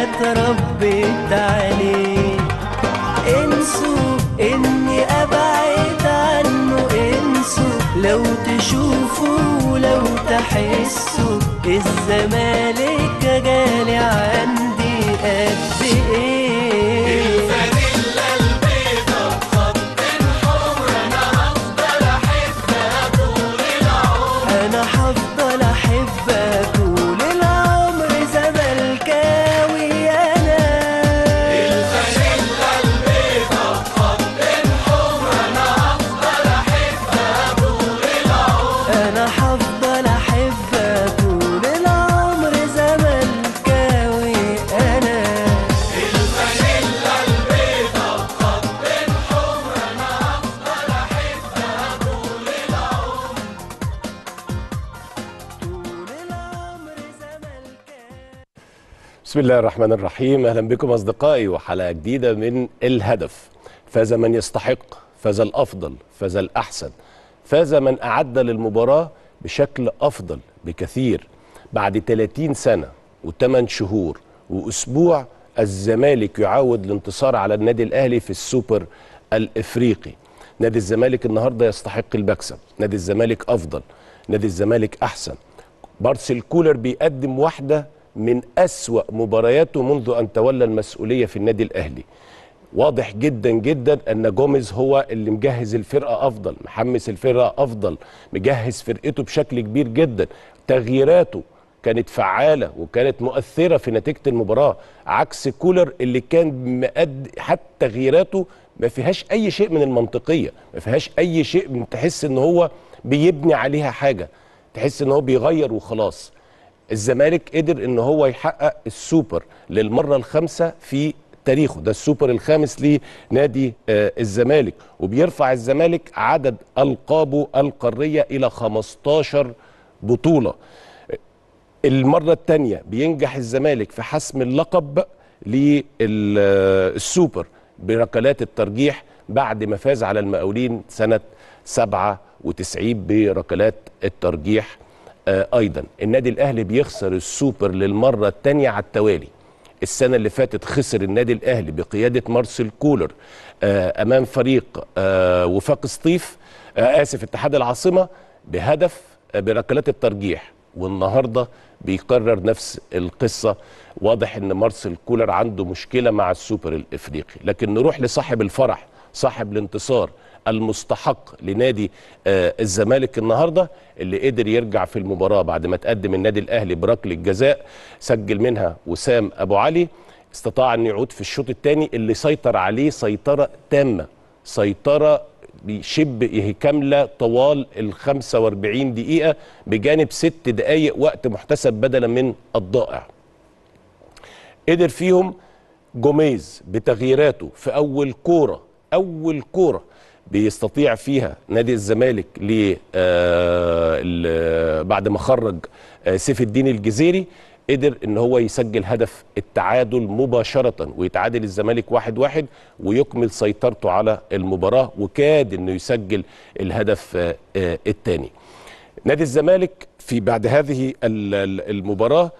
اتربيت عليه انسوا اني ابعد عنه انسوا لو تشوفوا لو تحسوا الزمالك جالي عندي قد ايه الفانيلا البيضة بخط حمر انا هفضل احبها طول العمر انا هفضل احبك طول العمر زملكاوي انا الفانيلا البيضة بخط حمر انا هفضل احبها طول العمر انا هفضل احبك طول العمر زملكاوي انا الفانيلا البيضة بخط حمر انا هفضل احبها طول العمر طول العمر زملكاوي بسم الله الرحمن الرحيم اهلا بكم اصدقائي وحلقه جديده من الهدف فاز من يستحق فاز الافضل فاز الاحسن فاز من اعد للمباراه بشكل افضل بكثير بعد 30 سنه و8 شهور واسبوع الزمالك يعاود الانتصار على النادي الاهلي في السوبر الافريقي نادي الزمالك النهارده يستحق المكسب نادي الزمالك افضل نادي الزمالك احسن بارسل كولر بيقدم واحدة من أسوأ مبارياته منذ أن تولى المسؤولية في النادي الأهلي واضح جدا جدا أن جوميز هو اللي مجهز الفرقة أفضل محمس الفرقة أفضل مجهز فرقته بشكل كبير جدا تغييراته كانت فعالة وكانت مؤثرة في نتيجة المباراة عكس كولر اللي كان مقد حتى تغييراته ما فيهاش أي شيء من المنطقية ما فيهاش أي شيء من تحس أن هو بيبني عليها حاجة تحس ان هو بيغير وخلاص الزمالك قدر ان هو يحقق السوبر للمره الخامسه في تاريخه ده السوبر الخامس لنادي آه، الزمالك وبيرفع الزمالك عدد القابه القاريه الى 15 بطوله المرة الثانية بينجح الزمالك في حسم اللقب للسوبر بركلات الترجيح بعد ما فاز على المقاولين سنة 97 بركلات الترجيح آه، أيضا النادي الأهلي بيخسر السوبر للمرة الثانية على التوالي السنة اللي فاتت خسر النادي الأهلي بقيادة مارسيل كولر آه، أمام فريق آه، وفاق سطيف آه، آسف اتحاد العاصمة بهدف آه، بركلات الترجيح والنهارده بيكرر نفس القصه واضح ان مارسيل كولر عنده مشكله مع السوبر الافريقي لكن نروح لصاحب الفرح صاحب الانتصار المستحق لنادي آه الزمالك النهارده اللي قدر يرجع في المباراه بعد ما تقدم النادي الاهلي بركله جزاء سجل منها وسام ابو علي استطاع ان يعود في الشوط الثاني اللي سيطر عليه سيطره تامه سيطره شبه كامله طوال ال 45 دقيقه بجانب ست دقائق وقت محتسب بدلا من الضائع. قدر فيهم جوميز بتغييراته في اول كوره اول كوره بيستطيع فيها نادي الزمالك ل آه، ال- بعد ما خرج آه، سيف الدين الجزيري قدر ان هو يسجل هدف التعادل مباشره ويتعادل الزمالك واحد واحد ويكمل سيطرته على المباراه وكاد انه يسجل الهدف آه، آه، الثاني. نادي الزمالك في بعد هذه ال- ال- المباراه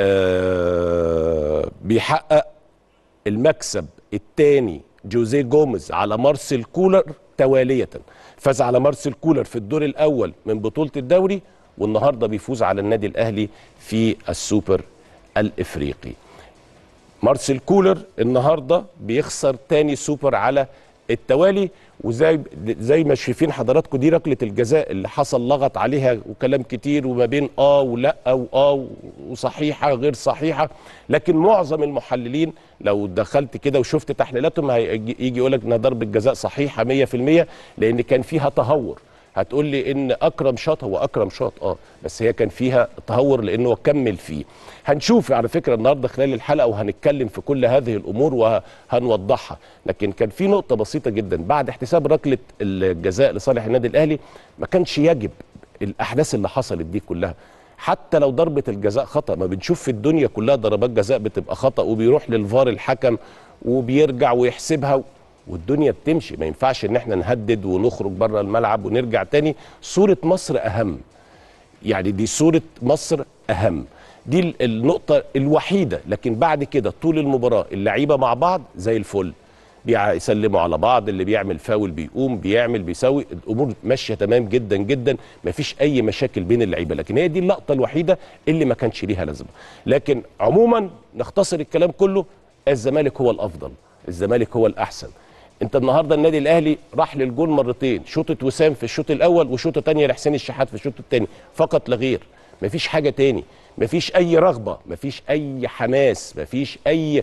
آه، بيحقق المكسب الثاني جوزيه جوميز على مارسيل كولر توالية فاز على مارسيل كولر في الدور الأول من بطولة الدوري والنهاردة بيفوز على النادي الأهلي في السوبر الإفريقي مارسيل كولر النهارده بيخسر تاني سوبر على التوالي وزي زي ما شايفين حضراتكم دي ركله الجزاء اللي حصل لغط عليها وكلام كتير وما بين اه ولا واه وصحيحه غير صحيحه لكن معظم المحللين لو دخلت كده وشفت تحليلاتهم هيجي يجي يقول لك انها ضربه جزاء صحيحه 100% لان كان فيها تهور هتقول لي ان اكرم شاط هو اكرم شاط اه بس هي كان فيها تهور لانه كمل فيه هنشوف على فكره النهارده خلال الحلقه وهنتكلم في كل هذه الامور وهنوضحها لكن كان في نقطه بسيطه جدا بعد احتساب ركله الجزاء لصالح النادي الاهلي ما كانش يجب الاحداث اللي حصلت دي كلها حتى لو ضربه الجزاء خطا ما بنشوف في الدنيا كلها ضربات جزاء بتبقى خطا وبيروح للفار الحكم وبيرجع ويحسبها والدنيا بتمشي ما ينفعش ان احنا نهدد ونخرج بره الملعب ونرجع تاني صوره مصر اهم يعني دي صوره مصر اهم دي ال- النقطه الوحيده لكن بعد كده طول المباراه اللعيبه مع بعض زي الفل بيسلموا على بعض اللي بيعمل فاول بيقوم بيعمل بيسوي الامور ماشيه تمام جدا جدا مفيش اي مشاكل بين اللعيبه لكن هي دي اللقطه الوحيده اللي ما كانش ليها لازمه لكن عموما نختصر الكلام كله الزمالك هو الافضل الزمالك هو الاحسن انت النهارده النادي الاهلي راح للجول مرتين شوطه وسام في الشوط الاول وشوطه تانية لحسين الشحات في الشوط الثاني فقط لا غير مفيش حاجه تاني مفيش اي رغبه مفيش اي حماس مفيش اي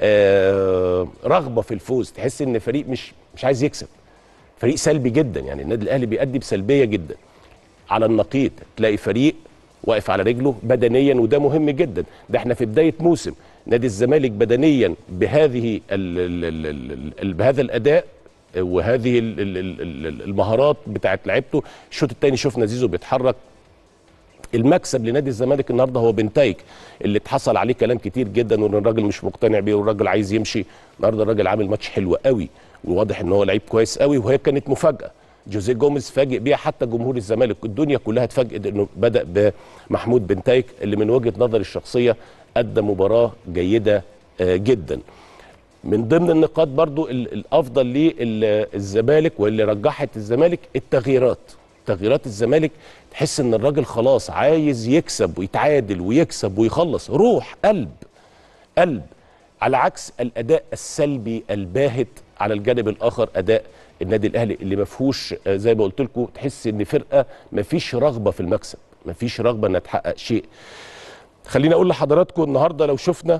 آه رغبه في الفوز تحس ان فريق مش مش عايز يكسب فريق سلبي جدا يعني النادي الاهلي بيأدي بسلبيه جدا على النقيض تلاقي فريق واقف على رجله بدنيا وده مهم جدا ده احنا في بدايه موسم نادي الزمالك بدنيا بهذه ال ال ال ال ال بهذا الاداء وهذه ال ال ال ال المهارات بتاعت لعيبته الشوط الثاني شفنا زيزو بيتحرك المكسب لنادي الزمالك النهارده هو بنتايج اللي اتحصل عليه كلام كتير جدا وان الراجل مش مقتنع بيه والراجل عايز يمشي النهارده الراجل عامل ماتش حلو قوي وواضح ان هو لعيب كويس قوي وهي كانت مفاجاه جوزيه جوميز فاجئ بيها حتى جمهور الزمالك الدنيا كلها اتفاجئت انه بدا بمحمود بنتايج اللي من وجهه نظري الشخصيه ادى مباراه جيده آه، جدا من ضمن النقاط برضو ال- الافضل للزمالك واللي رجحت الزمالك التغييرات تغييرات الزمالك تحس ان الراجل خلاص عايز يكسب ويتعادل ويكسب ويخلص روح قلب قلب على عكس الاداء السلبي الباهت على الجانب الاخر اداء النادي الاهلي اللي ما فيهوش آه، زي ما قلت لكم تحس ان فرقه ما فيش رغبه في المكسب ما فيش رغبه انها تحقق شيء خليني اقول لحضراتكم النهارده لو شفنا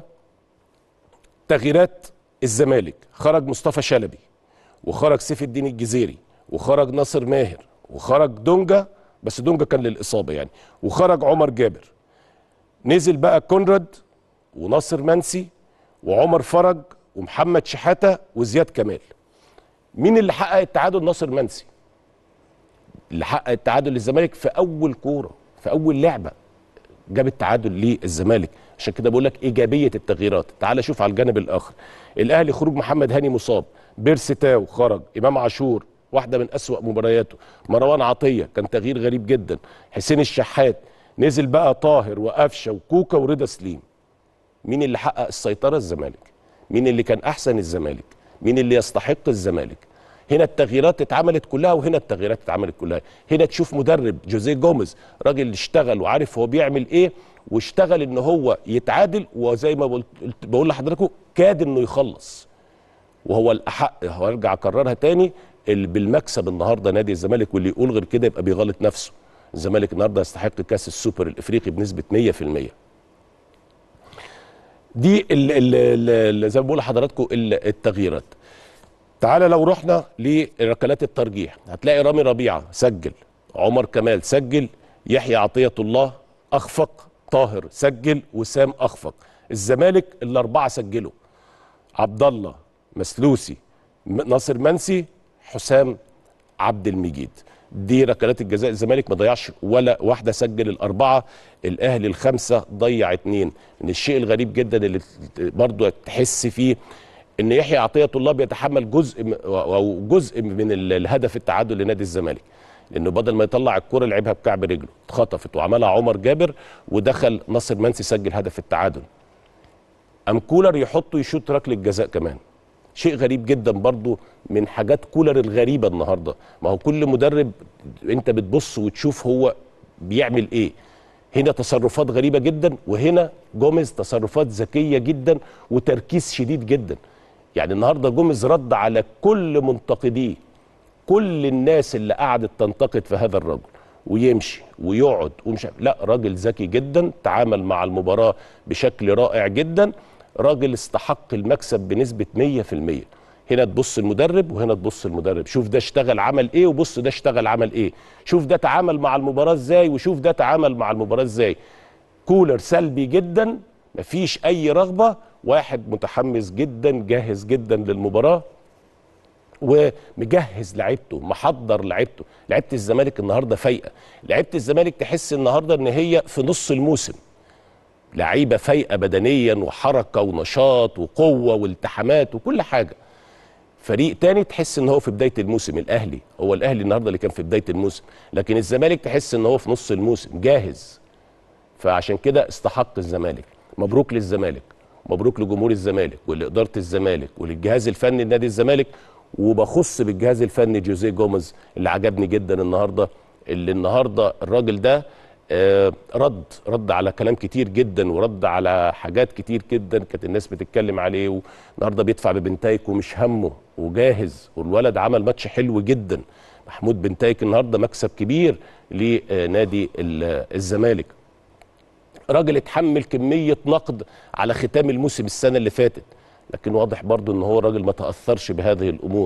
تغييرات الزمالك خرج مصطفى شلبي وخرج سيف الدين الجزيري وخرج ناصر ماهر وخرج دونجا بس دونجا كان للاصابه يعني وخرج عمر جابر نزل بقى كونراد وناصر منسي وعمر فرج ومحمد شحاته وزياد كمال مين اللي حقق التعادل ناصر منسي اللي حقق التعادل للزمالك في اول كوره في اول لعبه جاب التعادل للزمالك عشان كده بقول لك ايجابيه التغييرات تعال شوف على الجانب الاخر الاهلي خروج محمد هاني مصاب بيرسي تاو خرج امام عاشور واحده من اسوا مبارياته مروان عطيه كان تغيير غريب جدا حسين الشحات نزل بقى طاهر وقفشه وكوكا ورضا سليم مين اللي حقق السيطره الزمالك مين اللي كان احسن الزمالك مين اللي يستحق الزمالك هنا التغييرات اتعملت كلها وهنا التغييرات اتعملت كلها هنا تشوف مدرب جوزيه جوميز راجل اشتغل وعارف هو بيعمل ايه واشتغل ان هو يتعادل وزي ما قلت قلت- بقول لحضراتكم كاد انه يخلص وهو الاحق هرجع اكررها تاني اللي بالمكسب النهارده نادي الزمالك واللي يقول غير كده يبقى بيغلط نفسه الزمالك النهارده يستحق كاس السوبر الافريقي بنسبه 100% دي ال ال ال زي ما بقول لحضراتكم ال- التغييرات تعالى لو رحنا لركلات الترجيح هتلاقي رامي ربيعه سجل عمر كمال سجل يحيى عطيه الله اخفق طاهر سجل وسام اخفق الزمالك الاربعه سجلوا عبد الله مسلوسي م- ناصر منسي حسام عبد المجيد دي ركلات الجزاء الزمالك ما ضيعش ولا واحده سجل الاربعه الاهلي الخمسه ضيع اتنين من الشيء الغريب جدا اللي برضو تحس فيه ان يحيى عطيه الله بيتحمل جزء م- او جزء من ال- الهدف التعادل لنادي الزمالك لانه بدل ما يطلع الكره لعبها بكعب رجله اتخطفت وعملها عمر جابر ودخل ناصر منسي سجل هدف التعادل ام كولر يحطه يشوط ركله جزاء كمان شيء غريب جدا برضو من حاجات كولر الغريبه النهارده ما هو كل مدرب انت بتبص وتشوف هو بيعمل ايه هنا تصرفات غريبه جدا وهنا جوميز تصرفات ذكيه جدا وتركيز شديد جدا يعني النهارده جوميز رد على كل منتقديه كل الناس اللي قعدت تنتقد في هذا الرجل ويمشي ويقعد ومش عارف- لا راجل ذكي جدا تعامل مع المباراة بشكل رائع جدا راجل استحق المكسب بنسبة 100% هنا تبص المدرب وهنا تبص المدرب شوف ده اشتغل عمل ايه وبص ده اشتغل عمل ايه شوف ده تعامل مع المباراة ازاي وشوف ده تعامل مع المباراة ازاي كولر سلبي جدا مفيش اي رغبة واحد متحمس جدا جاهز جدا للمباراة ومجهز لعيبته محضر لعيبته لعيبه الزمالك النهارده فايقه لعيبه الزمالك تحس النهارده ان هي في نص الموسم لعيبه فايقه بدنيا وحركه ونشاط وقوه والتحامات وكل حاجه فريق تاني تحس ان هو في بدايه الموسم الاهلي هو الاهلي النهارده اللي كان في بدايه الموسم لكن الزمالك تحس ان هو في نص الموسم جاهز فعشان كده استحق الزمالك مبروك للزمالك مبروك لجمهور الزمالك ولاداره الزمالك وللجهاز الفني لنادي الزمالك وبخص بالجهاز الفني جوزيه جوميز اللي عجبني جدا النهارده اللي النهارده الراجل ده آه، رد رد على كلام كتير جدا ورد على حاجات كتير جدا كانت الناس بتتكلم عليه والنهارده بيدفع ببنتايك ومش همه وجاهز والولد عمل ماتش حلو جدا محمود بنتايك النهارده مكسب كبير لنادي ال- الزمالك راجل اتحمل كميه نقد على ختام الموسم السنه اللي فاتت لكن واضح برضو ان هو راجل ما تاثرش بهذه الامور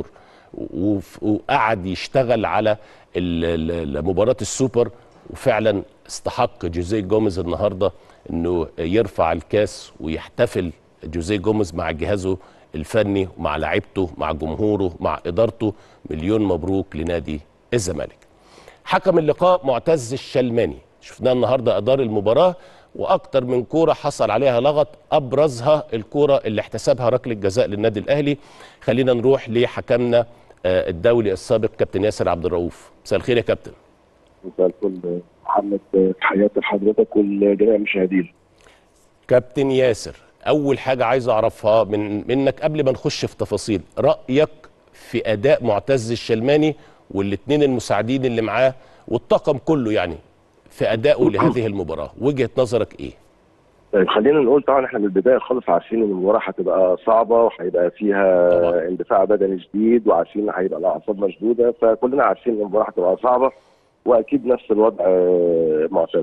وف- وقعد يشتغل على ال- ال- مباراه السوبر وفعلا استحق جوزيه جوميز النهارده انه يرفع الكاس ويحتفل جوزيه جوميز مع جهازه الفني ومع لعيبته مع جمهوره مع ادارته مليون مبروك لنادي الزمالك حكم اللقاء معتز الشلماني شفناه النهارده ادار المباراه واكتر من كوره حصل عليها لغط ابرزها الكوره اللي احتسبها ركله جزاء للنادي الاهلي خلينا نروح لحكمنا آه، الدولي السابق كابتن ياسر عبد الرؤوف مساء الخير يا كابتن مساء الفل محمد تحياتي لحضرتك ولجميع المشاهدين كابتن ياسر اول حاجه عايز اعرفها من منك قبل ما نخش في تفاصيل رايك في اداء معتز الشلماني والاثنين المساعدين اللي معاه والطاقم كله يعني في ادائه لهذه المباراه وجهه نظرك ايه طيب خلينا نقول طبعا احنا من البدايه خالص عارفين ان المباراه هتبقى صعبه وهيبقى فيها طبعا. اندفاع بدني شديد وعارفين ان هيبقى الاعصاب مشدوده فكلنا عارفين ان المباراه هتبقى صعبه واكيد نفس الوضع آه، معتز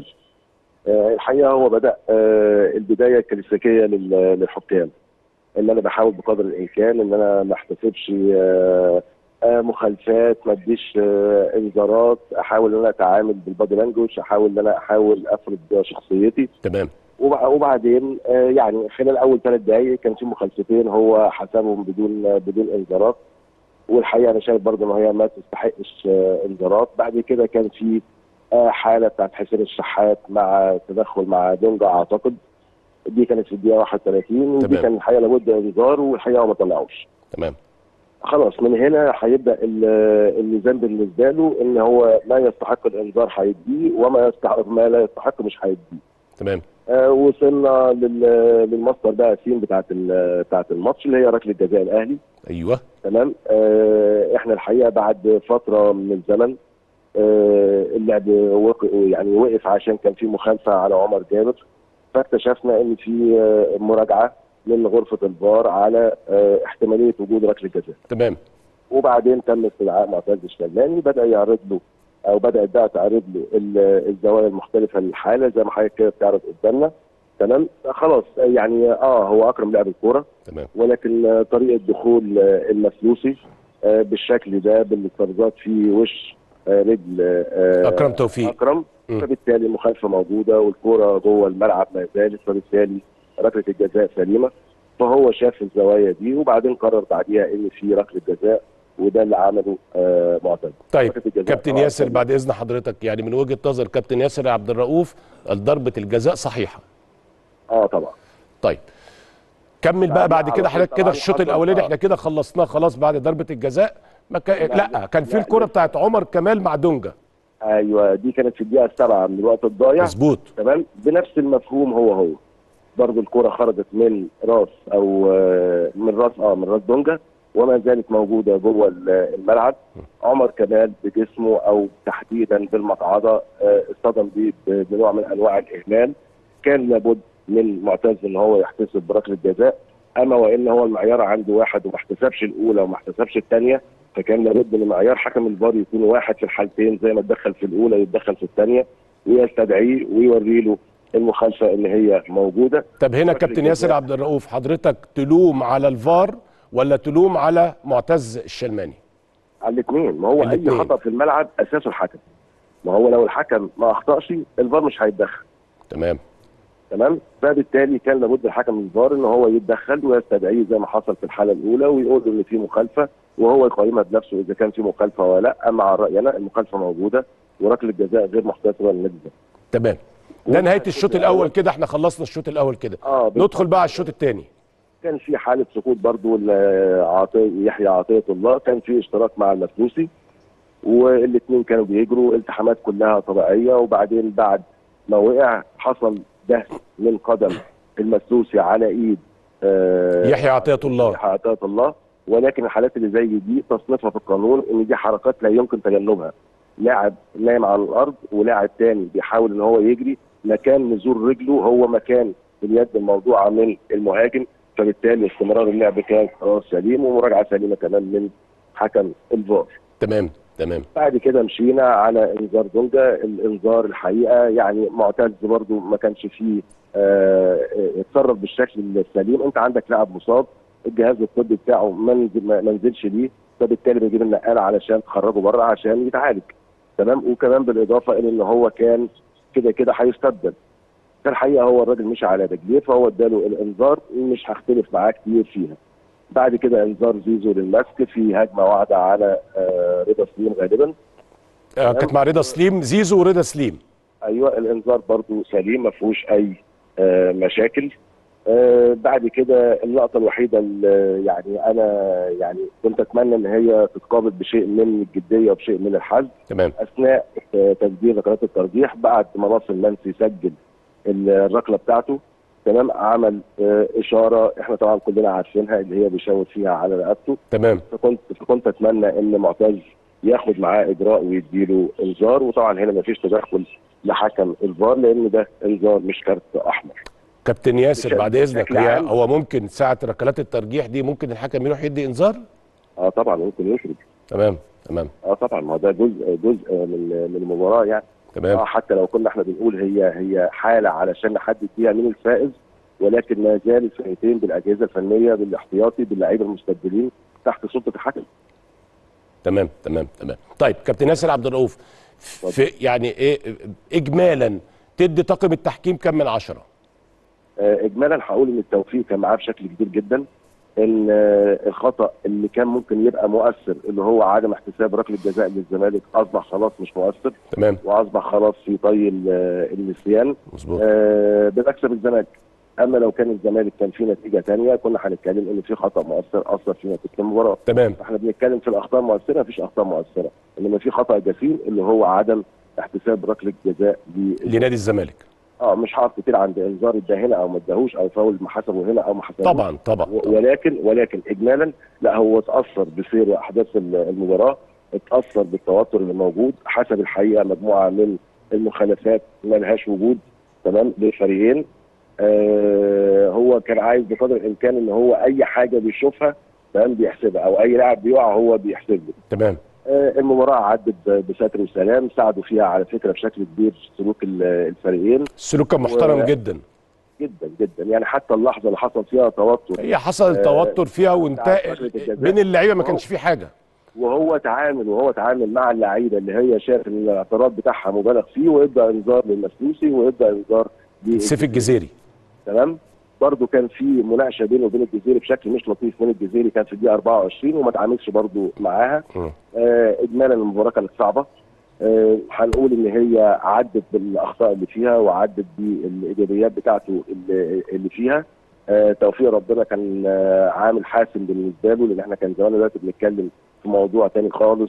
آه، الحقيقه هو بدا آه، البدايه الكلاسيكيه لل- للحكام ان انا بحاول بقدر الامكان ان انا ما احتسبش آه، آه، مخالفات ما اديش آه، انذارات احاول ان انا اتعامل بالبادي لانجوج احاول ان انا احاول افرض شخصيتي تمام وبع- وبعدين آه، يعني خلال اول ثلاث دقائق كان في مخالفتين هو حسبهم بدون آه، بدون انذارات والحقيقه انا شايف برضه ان هي ما تستحقش آه، انذارات بعد كده كان في آه، حاله بتاعت حسين الشحات مع تدخل مع دونجا اعتقد دي كانت في الدقيقه 31 ودي تمام. كان الحقيقه لابد انذار والحقيقه هو ما طلعوش تمام خلاص من هنا هيبدا ال- الميزان بالنسبه له ان هو ما يستحق الانذار هيديه وما يستحق ما لا يستحق مش هيديه تمام آه، وصلنا لل- للمصدر بقى سين بتاعت ال- بتاعت الماتش اللي هي ركله جزاء الاهلي ايوه تمام آه، احنا الحقيقه بعد فتره من الزمن آه، اللعب وق- يعني وقف عشان كان في مخالفه على عمر جابر فاكتشفنا ان في آه، مراجعه من غرفه الفار على آه، احتماليه وجود ركله جزاء تمام وبعدين تم استدعاء معتز الشلماني بدا يعرض له او بدات بقى تعرض له ال- الزوايا المختلفه للحاله زي ما حضرتك كده بتعرض قدامنا تمام خلاص يعني اه هو اكرم لاعب الكوره تمام ولكن آه، طريقه دخول آه، المفلوسي آه، بالشكل ده بالافتراضات في وش آه، رجل آه، أكرم توفيق. اكرم مم. فبالتالي المخالفه موجوده والكوره جوه الملعب ما زالت فبالتالي ركله الجزاء سليمه فهو شاف الزوايا دي وبعدين قرر بعديها ان في ركله جزاء وده اللي عمله آه، معتز طيب ركلة الجزاء كابتن طبعاً ياسر سليمة. بعد اذن حضرتك يعني من وجهه نظر كابتن ياسر عبد الرؤوف ضربه الجزاء صحيحه اه طبعا طيب كمل بقى يعني بعد على كده طول حضرتك كده طبعاً الشوط حضر- الاولاني آه. احنا كده خلصناه خلاص بعد ضربه الجزاء ما كان لا، لا لا، كان في لا، الكره لا. بتاعت عمر كمال مع دونجا ايوه دي كانت في الدقيقه السابعه من الوقت الضايع مظبوط تمام بنفس المفهوم هو هو برضه الكرة خرجت من راس او آه، من راس اه من راس دونجا وما زالت موجوده جوه ال- الملعب عمر كمال بجسمه او تحديدا بالمقعده آه، اصطدم بيه ب- بنوع من انواع الاهمال كان لابد من معتز ان هو يحتسب بركله جزاء اما وان هو المعيار عنده واحد وما احتسبش الاولى وما احتسبش الثانيه فكان لابد من معيار حكم الفار يكون واحد في الحالتين زي ما اتدخل في الاولى يتدخل في الثانيه ويستدعيه ويوري له المخالفه ان هي موجوده طب هنا ركلة كابتن جزاء. ياسر عبد الرؤوف حضرتك تلوم على الفار ولا تلوم على معتز الشلماني على الاثنين ما هو الاتنين. اي خطا في الملعب اساسه الحكم ما هو لو الحكم ما اخطاش الفار مش هيتدخل تمام تمام فبالتالي كان لابد الحكم الفار ان هو يتدخل ويستدعيه زي ما حصل في الحاله الاولى ويقول له ان في مخالفه وهو يقيمها بنفسه اذا كان في مخالفه ولا لا اما على رايي انا المخالفه موجوده وركله جزاء غير محتسبه للنادي ده تمام ده نهايه الشوط الاول كده احنا خلصنا الشوط الاول كده اه بالظبط. ندخل بقى على الشوط الثاني كان في حاله سقوط برضو لعطية يحيى عطيه الله كان في اشتراك مع المفلوسي والاثنين كانوا بيجروا التحامات كلها طبيعيه وبعدين بعد ما وقع حصل دهس من قدم المسلوسي على ايد آه، يحيى عطيه الله يحيى عطية الله ولكن الحالات اللي زي دي تصنيفها في القانون ان دي حركات لا يمكن تجنبها لاعب نايم على الارض ولاعب تاني بيحاول ان هو يجري مكان نزول رجله هو مكان اليد الموضوعه من المهاجم فبالتالي استمرار اللعب كان قرار سليم ومراجعه سليمه كمان من حكم الفار تمام تمام بعد كده مشينا على انذار دونجا الانذار الحقيقه يعني معتز برضو ما كانش فيه آه، آه، اتصرف بالشكل السليم انت عندك لاعب مصاب الجهاز الطبي بتاعه ما نزل- ما ما نزلش ليه فبالتالي بيجيب النقاله علشان تخرجه بره عشان يتعالج تمام وكمان بالاضافه الى ان هو كان كده كده هيستبدل فالحقيقه هو الراجل مشي على رجليه فهو اداله الانذار مش هختلف معاه كتير فيها بعد كده انذار زيزو للمسك في هجمه واحده على آه، رضا سليم غالبا آه كانت مع رضا سليم زيزو ورضا سليم ايوه الانذار برضو سليم ما فيهوش اي آه، مشاكل آه، بعد كده اللقطه الوحيده اللي يعني انا يعني كنت اتمنى ان هي تتقابل بشيء من الجديه وبشيء من الحزم تمام اثناء آه، تسجيل ركلات الترجيح بعد ما ناصر المنسي سجل الركله بتاعته تمام عمل آه، اشاره احنا طبعا كلنا عارفينها اللي هي بيشاور فيها على رقبته تمام فكنت فكنت اتمنى ان معتز ياخد معاه اجراء ويديله انذار وطبعا هنا مفيش تدخل لحكم الفار لان ده انذار مش كارت احمر كابتن ياسر بشكل- بعد اذنك بشكل هي عام. هو ممكن ساعه ركلات الترجيح دي ممكن الحكم يروح يدي انذار اه طبعا ممكن يخرج تمام تمام اه طبعا ما هو ده جزء جزء من من المباراه يعني تمام اه حتى لو كنا احنا بنقول هي هي حاله علشان نحدد فيها مين الفائز ولكن ما زال الفرقتين بالاجهزه الفنيه بالاحتياطي باللعيبه المستبدلين تحت سلطه الحكم تمام تمام تمام طيب كابتن ياسر عبد الرؤوف في يعني ايه اجمالا تدي طاقم التحكيم كم من عشرة آه، اجمالا هقول ان التوفيق كان معاه بشكل كبير جدا ان آه، الخطا اللي كان ممكن يبقى مؤثر اللي هو عدم احتساب ركله جزاء للزمالك اصبح خلاص مش مؤثر تمام واصبح خلاص في طي ال- آه، النسيان مظبوط آه، بنكسب الزمالك اما لو كان الزمالك كان في نتيجه ثانيه كنا هنتكلم ان في خطا مؤثر اثر في نتيجه المباراه تمام احنا بنتكلم في الاخطاء المؤثره مفيش اخطاء مؤثره انما في خطا جسيم اللي هو عدم احتساب ركله جزاء ل- لنادي الزمالك اه مش هقف كتير عند انذار اداه هنا او ما اداهوش او فاول ما حسبه هنا او ما حسبوش طبعا طبعا, و- طبعا. ولكن ولكن اجمالا لا هو اتاثر بسير واحداث ال- المباراه اتاثر بالتوتر اللي موجود حسب الحقيقه مجموعه من المخالفات ما لهاش وجود تمام للفريقين آه هو كان عايز بقدر الامكان ان هو اي حاجه بيشوفها تمام بيحسبها او اي لاعب بيقع هو بيحسب له تمام آه، المباراه عدت ب- بستر وسلام ساعدوا فيها على فكره بشكل كبير سلوك ال- الفريقين السلوك كان محترم و- جدا جدا جدا يعني حتى اللحظه اللي حصل فيها توتر هي حصل آه، توتر فيها وانت بتاعت ركلة الجزاء. بين اللعيبه ما كانش في حاجه وهو تعامل وهو تعامل مع اللعيبه اللي هي شاف ان الاعتراض بتاعها مبالغ فيه وادى انذار للمسلوسي وادى انذار ل- سيف الجزيري تمام برضه كان في مناقشه بينه وبين الجزيري بشكل مش لطيف من الجزيري كان في الدقيقه 24 وما تعاملش برضه معاها مم. آه اجمالا المباراه كانت صعبه آه هنقول ان هي عدت بالاخطاء اللي فيها وعدت بالايجابيات بتاعته اللي, اللي فيها آه توفيق ربنا كان آه عامل حاسم بالنسبه له لان احنا كان زمان دلوقتي بنتكلم في موضوع تاني خالص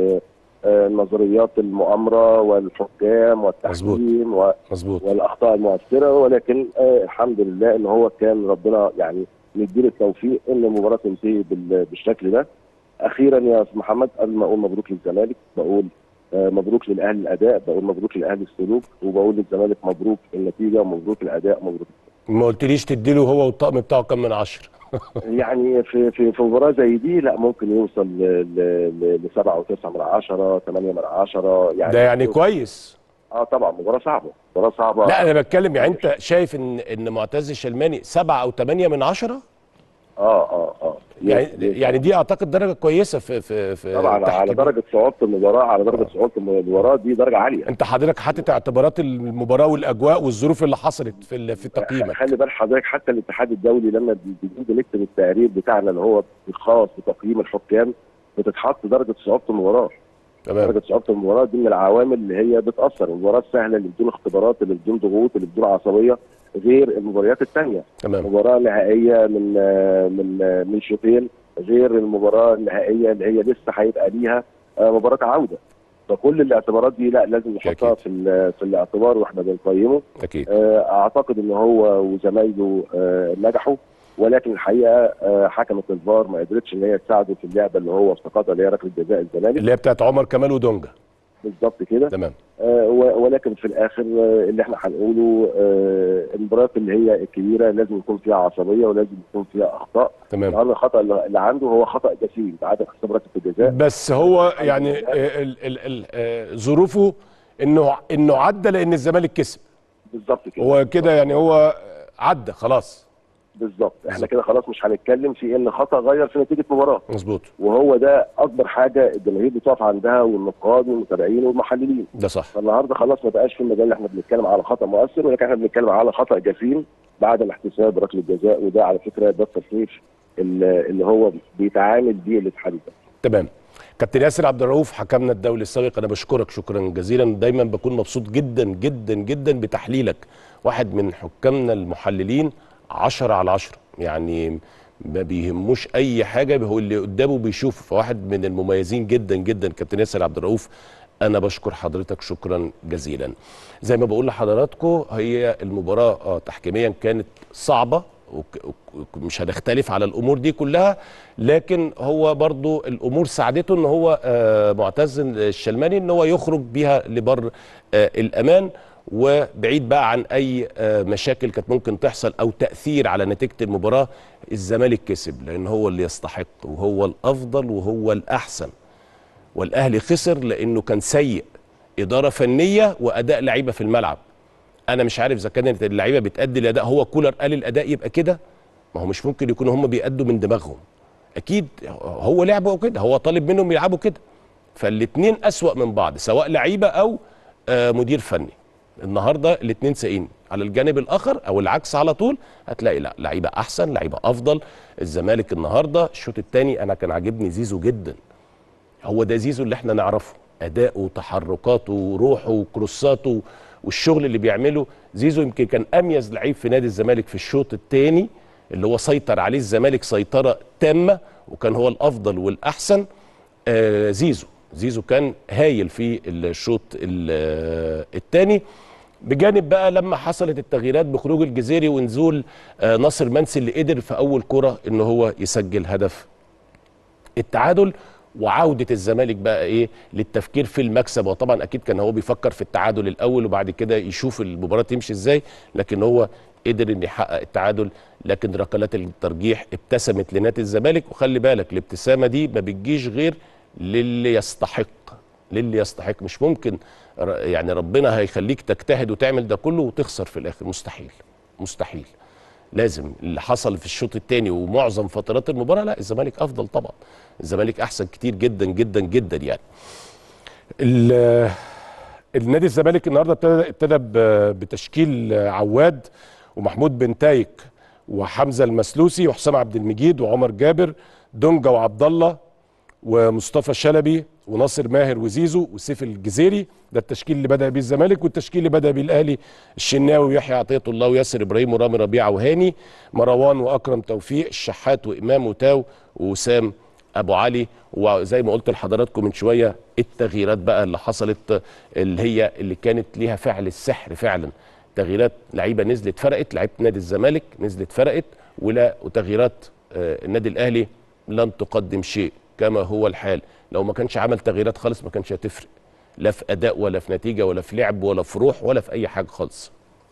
ونظريات المؤامره والحكام والتحكيم و... مظبوط والاخطاء المؤثره ولكن آه الحمد لله ان هو كان ربنا يعني مديله التوفيق ان المباراه تنتهي بال- بالشكل ده اخيرا يا استاذ محمد قبل ما اقول مبروك للزمالك بقول آه مبروك للاهلي الاداء بقول مبروك للاهلي السلوك وبقول للزمالك مبروك النتيجه ومبروك الاداء مبروك ما قلتليش تديله هو والطقم بتاعه كم من عشرة يعني في في في مباراه زي دي لا ممكن يوصل ل 7 و9 من 10 8 من 10 يعني ده يعني كويس اه طبعا مباراه صعبه مباراه صعبه لا انا بتكلم يعني انت شايف ان ان معتز الشلماني سبعة او ثمانية من عشرة اه اه اه يعني يس- يس. يعني دي اعتقد درجه كويسه في في في طبعا على التحكيم. درجه صعوبه المباراه على درجه صعوبه المباراه دي درجه عاليه انت حضرتك حاطط اعتبارات المباراه والاجواء والظروف اللي حصلت في ال- في تقييمك خلي بال حضرتك حتى الاتحاد الدولي لما بنيجي بنكتب التقرير بتاعنا اللي هو الخاص بتقييم الحكام بتتحط درجه صعوبه المباراه تمام درجه صعوبه المباراه دي من العوامل اللي هي بتاثر المباراه السهله اللي بدون اختبارات اللي بدون ضغوط اللي بدون عصبيه غير المباريات الثانيه تمام مباراه نهائيه من آه، من آه، من شوطين غير المباراه النهائيه اللي هي لسه هيبقى ليها آه، مباراه عوده فكل الاعتبارات دي لا لازم نحطها أكيد. في ال- في الاعتبار واحنا بنقيمه اكيد آه، اعتقد ان هو وزمايله آه، نجحوا ولكن الحقيقه آه، حكمه الفار ما قدرتش ان هي تساعده في اللعبه اللي هو افتقدها اللي هي ركله جزاء الزمالك اللي هي بتاعت عمر كمال ودونجا بالظبط كده تمام آه، و- ولكن في الاخر آه، اللي احنا هنقوله آه، المباريات اللي هي الكبيره لازم يكون فيها عصبيه ولازم يكون فيها اخطاء تمام النهارده الخطا اللي اللي عنده هو خطا جسيم بعد حساب ركله الجزاء بس هو يعني آه، ال- ال- ال- آه، ظروفه انه انه عدى لان الزمالك كسب بالظبط كده هو كده يعني هو عدى خلاص بالظبط احنا بالظبط. كده خلاص مش هنتكلم في ان خطا غير في نتيجه مباراه مظبوط وهو ده اكبر حاجه الجماهير بتقف عندها والنقاد والمتابعين والمحللين ده صح فالنهارده خلاص ما بقاش في المجال اللي احنا بنتكلم على خطا مؤثر ولكن احنا بنتكلم على خطا جسيم بعد الاحتساب ركله الجزاء وده على فكره ده التصنيف اللي اللي هو بيتعامل بيه الاتحاد الدولي. تمام كابتن ياسر عبد الرؤوف حكمنا الدولي السابق انا بشكرك شكرا جزيلا دايما بكون مبسوط جدا جدا جدا بتحليلك واحد من حكامنا المحللين عشرة على عشرة يعني ما بيهموش اي حاجه هو اللي قدامه بيشوفه فواحد من المميزين جدا جدا كابتن ياسر عبد الرؤوف انا بشكر حضرتك شكرا جزيلا زي ما بقول لحضراتكم هي المباراه اه تحكيميا كانت صعبه وك- وك- ومش هنختلف على الامور دي كلها لكن هو برضو الامور ساعدته ان هو آه، معتز الشلماني ان هو يخرج بيها لبر آه، الامان وبعيد بقى عن اي آه، مشاكل كانت ممكن تحصل او تاثير على نتيجه المباراه الزمالك كسب لان هو اللي يستحق وهو الافضل وهو الاحسن والاهلي خسر لانه كان سيء اداره فنيه واداء لعيبه في الملعب انا مش عارف اذا كانت اللعيبه بتادي الاداء هو كولر قال الاداء يبقى كده ما هو مش ممكن يكونوا هم بيأدوا من دماغهم اكيد هو لعبوا كده هو طالب منهم يلعبوا كده فالاثنين اسوأ من بعض سواء لعيبه او آه، مدير فني النهارده الاثنين سايقين على الجانب الاخر او العكس على طول هتلاقي لا لعيبه احسن لعيبه افضل الزمالك النهارده الشوط الثاني انا كان عاجبني زيزو جدا هو ده زيزو اللي احنا نعرفه اداؤه وتحركاته وروحه وكروساته والشغل اللي بيعمله زيزو يمكن كان اميز لعيب في نادي الزمالك في الشوط الثاني اللي هو سيطر عليه الزمالك سيطره تامه وكان هو الافضل والاحسن آه زيزو زيزو كان هايل في الشوط الثاني بجانب بقى لما حصلت التغييرات بخروج الجزيري ونزول آه ناصر منسي اللي قدر في اول كره ان هو يسجل هدف التعادل وعودة الزمالك بقى ايه للتفكير في المكسب وطبعا اكيد كان هو بيفكر في التعادل الاول وبعد كده يشوف المباراة تمشي ازاي لكن هو قدر ان يحقق التعادل لكن ركلات الترجيح ابتسمت لنادي الزمالك وخلي بالك الابتسامة دي ما بتجيش غير للي يستحق للي يستحق مش ممكن ر- يعني ربنا هيخليك تجتهد وتعمل ده كله وتخسر في الاخر مستحيل مستحيل لازم اللي حصل في الشوط الثاني ومعظم فترات المباراه لا الزمالك افضل طبعا الزمالك احسن كتير جدا جدا جدا يعني ال- النادي الزمالك النهارده ابتدى ابتدى ب- بتشكيل عواد ومحمود بن تايك وحمزه المسلوسي وحسام عبد المجيد وعمر جابر دونجا وعبد الله ومصطفى شلبي وناصر ماهر وزيزو وسيف الجزيري ده التشكيل اللي بدا بيه الزمالك والتشكيل اللي بدا بيه الاهلي الشناوي ويحيى عطيه الله وياسر ابراهيم ورامي ربيعه وهاني مروان واكرم توفيق الشحات وامام وتاو ووسام ابو علي وزي ما قلت لحضراتكم من شويه التغييرات بقى اللي حصلت اللي هي اللي كانت ليها فعل السحر فعلا تغييرات لعيبه نزلت فرقت لعيبه نادي الزمالك نزلت فرقت ولا وتغييرات آه، النادي الاهلي لن تقدم شيء كما هو الحال لو ما كانش عمل تغييرات خالص ما كانش هتفرق لا في اداء ولا في نتيجه ولا في لعب ولا في روح ولا في اي حاجه خالص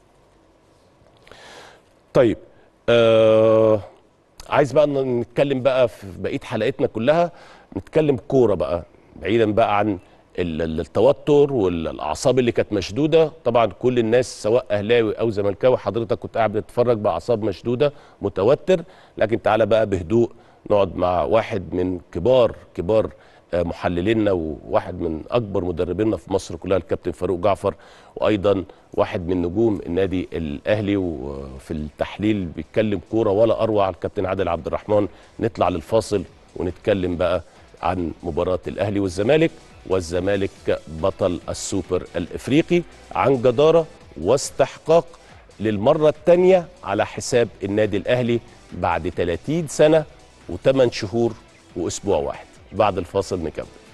طيب آه عايز بقى ن- نتكلم بقى في بقيه حلقتنا كلها نتكلم كوره بقى بعيدا بقى عن ال- ال- التوتر والاعصاب اللي كانت مشدوده طبعا كل الناس سواء اهلاوي او زملكاوي حضرتك كنت قاعد بتتفرج باعصاب مشدوده متوتر لكن تعالى بقى بهدوء نقعد مع واحد من كبار كبار آه، محللينا وواحد من اكبر مدربينا في مصر كلها الكابتن فاروق جعفر وايضا واحد من نجوم النادي الاهلي وفي التحليل بيتكلم كوره ولا اروع الكابتن عادل عبد الرحمن نطلع للفاصل ونتكلم بقى عن مباراه الاهلي والزمالك والزمالك بطل السوبر الافريقي عن جداره واستحقاق للمره الثانيه على حساب النادي الاهلي بعد 30 سنه و8 شهور واسبوع واحد بعد الفاصل نكمل